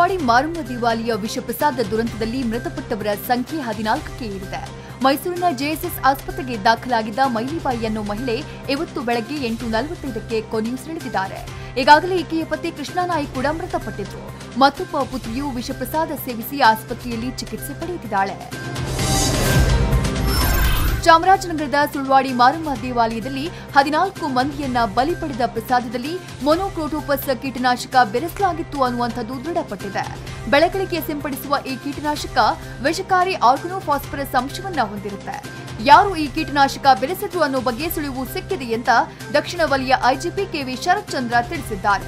ಸುಳ್ವಾಡಿ ಮಾರಮ್ಮ ದಿವಾಲಿಯ ವಿಷಪ್ರಸಾದ ದುರಂತದಲ್ಲಿ ಮೃತಪಟ್ಟವರ ಸಂಖ್ಯೆ ಹದಿನಾಲ್ಕಕ್ಕೆ ಏರಿದೆ ಮೈಸೂರಿನ ಜೆಎಸ್ಎಸ್ ಆಸ್ಪತ್ರೆಗೆ ದಾಖಲಾಗಿದ್ದ ಮೈಲಿಬಾಯಿ ಅನ್ನೋ ಮಹಿಳೆ ಇವತ್ತು ಬೆಳಗ್ಗೆ ಎಂಟು ನಲವತ್ತೈದಕ್ಕೆ ಕೊನೆಯುಸಿರೆಳೆದಿದ್ದಾರೆ ಈಗಾಗಲೇ ಈಕೆಯ ಪತಿ ಕೃಷ್ಣಾನಾಯ್ಕ್ ಕೂಡ ಮೃತಪಟ್ಟಿದ್ರು ಮತ್ತೊಬ್ಬ ಪುತ್ರಿಯು ವಿಷಪ್ರಸಾದ ಸೇವಿಸಿ ಆಸ್ಪತ್ರೆಯಲ್ಲಿ ಚಿಕಿತ್ಸೆ ಪಡೆಯುತ್ತಿದ್ದಾಳೆ ಚಾಮರಾಜನಗರದ ಸುಳ್ವಾಡಿ ಮಾರಮ್ಮ ದೇವಾಲಯದಲ್ಲಿ ಹದಿನಾಲ್ಕು ಮಂದಿಯನ್ನ ಬಲಿ ಪಡೆದ ಪ್ರಸಾದದಲ್ಲಿ ಮೊನೋಕ್ರೋಟೋಪಸ್ ಕೀಟನಾಶಕ ಬೆರೆಸಲಾಗಿತ್ತು ಅನ್ನುವಂಥದ್ದು ದೃಢಪಟ್ಟಿದೆ ಬೆಳೆಗಳಿಗೆ ಸಿಂಪಡಿಸುವ ಈ ಕೀಟನಾಶಕ ವಿಷಕಾರಿ ಆರ್ಗನೋಫಾಸ್ಫರಸ್ ಅಂಶವನ್ನ ಹೊಂದಿರುತ್ತೆ ಯಾರು ಈ ಕೀಟನಾಶಕ ಬೆರೆಸಿದ್ರು ಅನ್ನೋ ಬಗ್ಗೆ ಸುಳಿವು ಸಿಕ್ಕಿದೆ ಅಂತ ದಕ್ಷಿಣ ವಲಯ ಐಜಿಪಿ ಕೆವಿ ಶರತ್ ಚಂದ್ರ ತಿಳಿಸಿದ್ದಾರೆ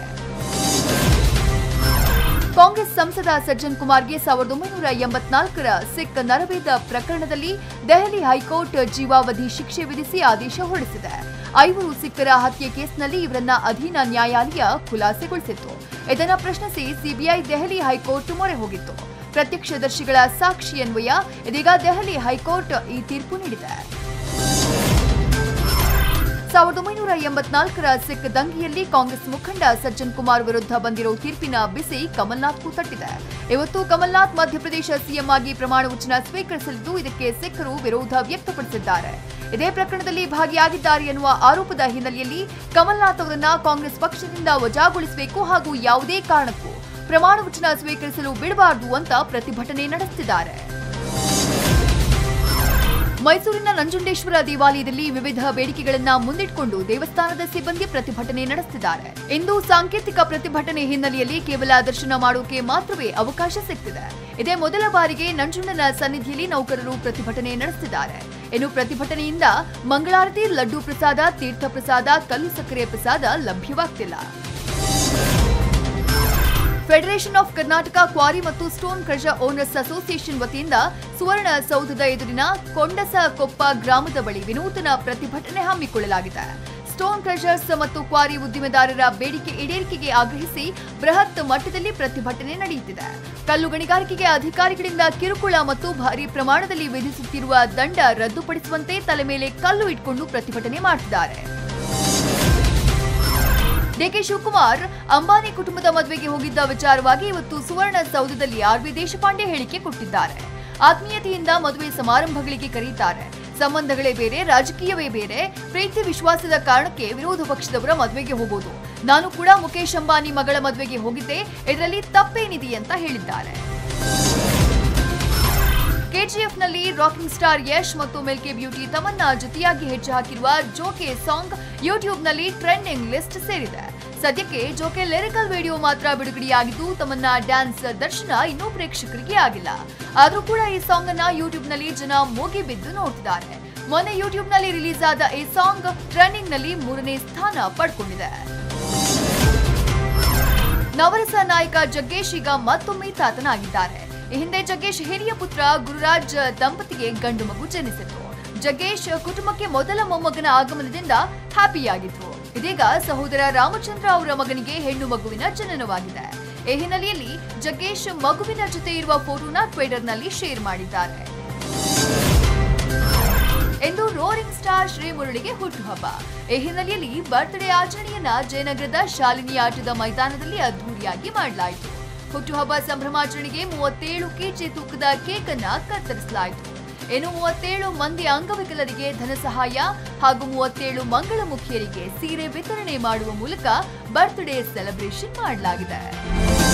ಕಾಂಗ್ರೆಸ್ ಸಂಸದ ಸಜ್ಜನ್ ಕುಮಾರ್ಗೆ ಸಾವಿರದ ಒಂಬೈನೂರ ಎಂಬತ್ನಾಲ್ಕರ ಸಿಖ್ ನರಭೇದ ಪ್ರಕರಣದಲ್ಲಿ ದೆಹಲಿ ಹೈಕೋರ್ಟ್ ಜೀವಾವಧಿ ಶಿಕ್ಷೆ ವಿಧಿಸಿ ಆದೇಶ ಹೊರಡಿಸಿದೆ ಐವರು ಸಿಖ್ಖರ ಹತ್ಯೆ ಕೇಸ್ನಲ್ಲಿ ಇವರನ್ನ ಅಧೀನ ನ್ಯಾಯಾಲಯ ಖುಲಾಸೆಗೊಳಿಸಿತ್ತು ಇದನ್ನ ಪ್ರಶ್ನಿಸಿ ಸಿಬಿಐ ದೆಹಲಿ ಹೈಕೋರ್ಟ್ ಮೊರೆ ಹೋಗಿತ್ತು ಪ್ರತ್ಯಕ್ಷದರ್ಶಿಗಳ ಸಾಕ್ಷಿಯನ್ವಯ ಇದೀಗ ದೆಹಲಿ ಹೈಕೋರ್ಟ್ ಈ ತೀರ್ಪು ನೀಡಿದೆ ಸಾವಿರದ ಒಂಬೈನೂರ ಎಂಬತ್ನಾಲ್ಕರ ಸಿಖ್ ದಂಗೆಯಲ್ಲಿ ಕಾಂಗ್ರೆಸ್ ಮುಖಂಡ ಸಜ್ಜನ್ ಕುಮಾರ್ ವಿರುದ್ಧ ಬಂದಿರೋ ತೀರ್ಪಿನ ಬಿಸಿ ಕಮಲ್ನಾಥ್ಗೂ ತಟ್ಟಿದೆ ಇವತ್ತು ಕಮಲ್ನಾಥ್ ಮಧ್ಯಪ್ರದೇಶ ಸಿಎಂ ಆಗಿ ಪ್ರಮಾಣ ವಚನ ಸ್ವೀಕರಿಸಲಿದ್ದು ಇದಕ್ಕೆ ಸಿಖ್ಖರು ವಿರೋಧ ವ್ಯಕ್ತಪಡಿಸಿದ್ದಾರೆ ಇದೇ ಪ್ರಕರಣದಲ್ಲಿ ಭಾಗಿಯಾಗಿದ್ದಾರೆ ಎನ್ನುವ ಆರೋಪದ ಹಿನ್ನೆಲೆಯಲ್ಲಿ ಕಮಲ್ನಾಥ್ ಅವರನ್ನ ಕಾಂಗ್ರೆಸ್ ಪಕ್ಷದಿಂದ ವಜಾಗೊಳಿಸಬೇಕು ಹಾಗೂ ಯಾವುದೇ ಕಾರಣಕ್ಕೂ ಪ್ರಮಾಣ ವಚನ ಸ್ವೀಕರಿಸಲು ಬಿಡಬಾರದು ಅಂತ ಪ್ರತಿಭಟನೆ ನಡೆಸುತ್ತಿದ್ದಾರೆ ಮೈಸೂರಿನ ನಂಜುಂಡೇಶ್ವರ ದೇವಾಲಯದಲ್ಲಿ ವಿವಿಧ ಬೇಡಿಕೆಗಳನ್ನ ಮುಂದಿಟ್ಕೊಂಡು ದೇವಸ್ಥಾನದ ಸಿಬ್ಬಂದಿ ಪ್ರತಿಭಟನೆ ನಡೆಸುತ್ತಿದ್ದಾರೆ ಇಂದು ಸಾಂಕೇತಿಕ ಪ್ರತಿಭಟನೆ ಹಿನ್ನೆಲೆಯಲ್ಲಿ ಕೇವಲ ದರ್ಶನ ಮಾಡೋಕೆ ಮಾತ್ರವೇ ಅವಕಾಶ ಸಿಗ್ತಿದೆ ಇದೇ ಮೊದಲ ಬಾರಿಗೆ ನಂಜುಂಡನ ಸನ್ನಿಧಿಯಲ್ಲಿ ನೌಕರರು ಪ್ರತಿಭಟನೆ ನಡೆಸುತ್ತಿದ್ದಾರೆ ಇನ್ನು ಪ್ರತಿಭಟನೆಯಿಂದ ಮಂಗಳಾರತಿ ಲಡ್ಡು ಪ್ರಸಾದ ತೀರ್ಥ ಪ್ರಸಾದ ಕಲ್ಲು ಸಕ್ಕರೆ ಪ್ರಸಾದ ಲಭ್ಯವಾಗ್ತಿಲ್ಲ ಫೆಡರೇಷನ್ ಆಫ್ ಕರ್ನಾಟಕ ಕ್ವಾರಿ ಮತ್ತು ಸ್ಟೋನ್ ಕ್ರಷರ್ ಓನರ್ಸ್ ಅಸೋಸಿಯೇಷನ್ ವತಿಯಿಂದ ಸುವರ್ಣ ಸೌಧದ ಎದುರಿನ ಕೊಂಡಸ ಕೊಪ್ಪ ಗ್ರಾಮದ ಬಳಿ ವಿನೂತನ ಪ್ರತಿಭಟನೆ ಹಮ್ಮಿಕೊಳ್ಳಲಾಗಿದೆ ಸ್ಟೋನ್ ಕ್ರಷರ್ಸ್ ಮತ್ತು ಕ್ವಾರಿ ಉದ್ದಿಮೆದಾರರ ಬೇಡಿಕೆ ಈಡೇರಿಕೆಗೆ ಆಗ್ರಹಿಸಿ ಬೃಹತ್ ಮಟ್ಟದಲ್ಲಿ ಪ್ರತಿಭಟನೆ ನಡೆಯುತ್ತಿದೆ ಕಲ್ಲು ಗಣಿಗಾರಿಕೆಗೆ ಅಧಿಕಾರಿಗಳಿಂದ ಕಿರುಕುಳ ಮತ್ತು ಭಾರಿ ಪ್ರಮಾಣದಲ್ಲಿ ವಿಧಿಸುತ್ತಿರುವ ದಂಡ ರದ್ದುಪಡಿಸುವಂತೆ ತಲೆ ಮೇಲೆ ಕಲ್ಲು ಇಟ್ಕೊಂಡು ಪ್ರತಿಭಟನೆ ಮಾಡುತ್ತಿದ್ದಾರೆ ಡಿಕೆ ಶಿವಕುಮಾರ್ ಅಂಬಾನಿ ಕುಟುಂಬದ ಮದುವೆಗೆ ಹೋಗಿದ್ದ ವಿಚಾರವಾಗಿ ಇವತ್ತು ಸುವರ್ಣ ಸೌಧದಲ್ಲಿ ಆರ್ವಿ ದೇಶಪಾಂಡೆ ಹೇಳಿಕೆ ಕೊಟ್ಟಿದ್ದಾರೆ ಆತ್ಮೀಯತೆಯಿಂದ ಮದುವೆ ಸಮಾರಂಭಗಳಿಗೆ ಕರೆಯುತ್ತಾರೆ ಸಂಬಂಧಗಳೇ ಬೇರೆ ರಾಜಕೀಯವೇ ಬೇರೆ ಪ್ರೀತಿ ವಿಶ್ವಾಸದ ಕಾರಣಕ್ಕೆ ವಿರೋಧ ಪಕ್ಷದವರ ಮದುವೆಗೆ ಹೋಗೋದು ನಾನು ಕೂಡ ಮುಖೇಶ್ ಅಂಬಾನಿ ಮಗಳ ಮದುವೆಗೆ ಹೋಗಿದ್ದೆ ಇದರಲ್ಲಿ ತಪ್ಪೇನಿದೆ ಅಂತ ಹೇಳಿದ್ದಾರೆ ಕೆಜಿಎಫ್ನಲ್ಲಿ ರಾಕಿಂಗ್ ಸ್ಟಾರ್ ಯಶ್ ಮತ್ತು ಮಿಲ್ಕೆ ಬ್ಯೂಟಿ ತಮನ್ನ ಜೊತೆಯಾಗಿ ಹೆಜ್ಜೆ ಹಾಕಿರುವ ಜೋಕೆ ಸಾಂಗ್ ಯೂಟ್ಯೂಬ್ನಲ್ಲಿ ಟ್ರೆಂಡಿಂಗ್ ಲಿಸ್ಟ್ ಸೇರಿದೆ ಸದ್ಯಕ್ಕೆ ಜೋಕೆ ಲಿರಿಕಲ್ ವಿಡಿಯೋ ಮಾತ್ರ ಬಿಡುಗಡೆಯಾಗಿದ್ದು ತಮನ್ನ ಡ್ಯಾನ್ಸ್ ದರ್ಶನ ಇನ್ನೂ ಪ್ರೇಕ್ಷಕರಿಗೆ ಆಗಿಲ್ಲ ಆದ್ರೂ ಕೂಡ ಈ ಸಾಂಗ್ ಅನ್ನ ಯೂಟ್ಯೂಬ್ನಲ್ಲಿ ಜನ ಮೂಗಿ ಬಿದ್ದು ನೋಡ್ತಿದ್ದಾರೆ ಮೊನ್ನೆ ಯೂಟ್ಯೂಬ್ನಲ್ಲಿ ರಿಲೀಸ್ ಆದ ಈ ಸಾಂಗ್ ಟ್ರೆಂಡಿಂಗ್ ನಲ್ಲಿ ಮೂರನೇ ಸ್ಥಾನ ಪಡ್ಕೊಂಡಿದೆ ನವರಸ ನಾಯಕ ಜಗ್ಗೇಶ್ ಈಗ ಮತ್ತೊಮ್ಮೆ ತಾತನಾಗಿದ್ದಾರೆ ಈ ಹಿಂದೆ ಜಗ್ಗೇಶ್ ಹಿರಿಯ ಪುತ್ರ ಗುರುರಾಜ್ ದಂಪತಿಗೆ ಗಂಡು ಮಗು ಜನಿಸಿತು ಜಗ್ಗೇಶ್ ಕುಟುಂಬಕ್ಕೆ ಮೊದಲ ಮೊಮ್ಮಗನ ಆಗಮನದಿಂದ ಹ್ಯಾಪಿಯಾಗಿದ್ರು ಇದೀಗ ಸಹೋದರ ರಾಮಚಂದ್ರ ಅವರ ಮಗನಿಗೆ ಹೆಣ್ಣು ಮಗುವಿನ ಜನನವಾಗಿದೆ ಈ ಹಿನ್ನೆಲೆಯಲ್ಲಿ ಜಗ್ಗೇಶ್ ಮಗುವಿನ ಜೊತೆ ಇರುವ ಫೋಟೋನ ಟ್ವಿಟರ್ನಲ್ಲಿ ಶೇರ್ ಮಾಡಿದ್ದಾರೆ ಎಂದು ರೋರಿಂಗ್ ಸ್ಟಾರ್ ಶ್ರೀ ಮುರಳಿಗೆ ಹುಟ್ಟುಹಬ್ಬ ಈ ಹಿನ್ನೆಲೆಯಲ್ಲಿ ಬರ್ತ್ಡೇ ಆಚರಣೆಯನ್ನ ಜಯನಗರದ ಶಾಲಿನಿ ಆಟದ ಮೈದಾನದಲ್ಲಿ ಅದ್ದೂರಿಯಾಗಿ ಮಾಡಲಾಯಿತು ಹುಟ್ಟುಹಬ್ಬ ಸಂಭ್ರಮಾಚರಣೆಗೆ ಮೂವತ್ತೇಳು ಕೆಜಿ ತೂಕದ ಕೇಕ್ ಅನ್ನ ಕತ್ತರಿಸಲಾಯಿತು ಇನ್ನು ಮೂವತ್ತೇಳು ಮಂದಿ ಅಂಗವಿಕಲರಿಗೆ ಧನ ಸಹಾಯ ಹಾಗೂ ಮೂವತ್ತೇಳು ಮಂಗಳಮುಖಿಯರಿಗೆ ಸೀರೆ ವಿತರಣೆ ಮಾಡುವ ಮೂಲಕ ಬರ್ತ್ಡೇ ಸೆಲೆಬ್ರೇಷನ್ ಮಾಡಲಾಗಿದೆ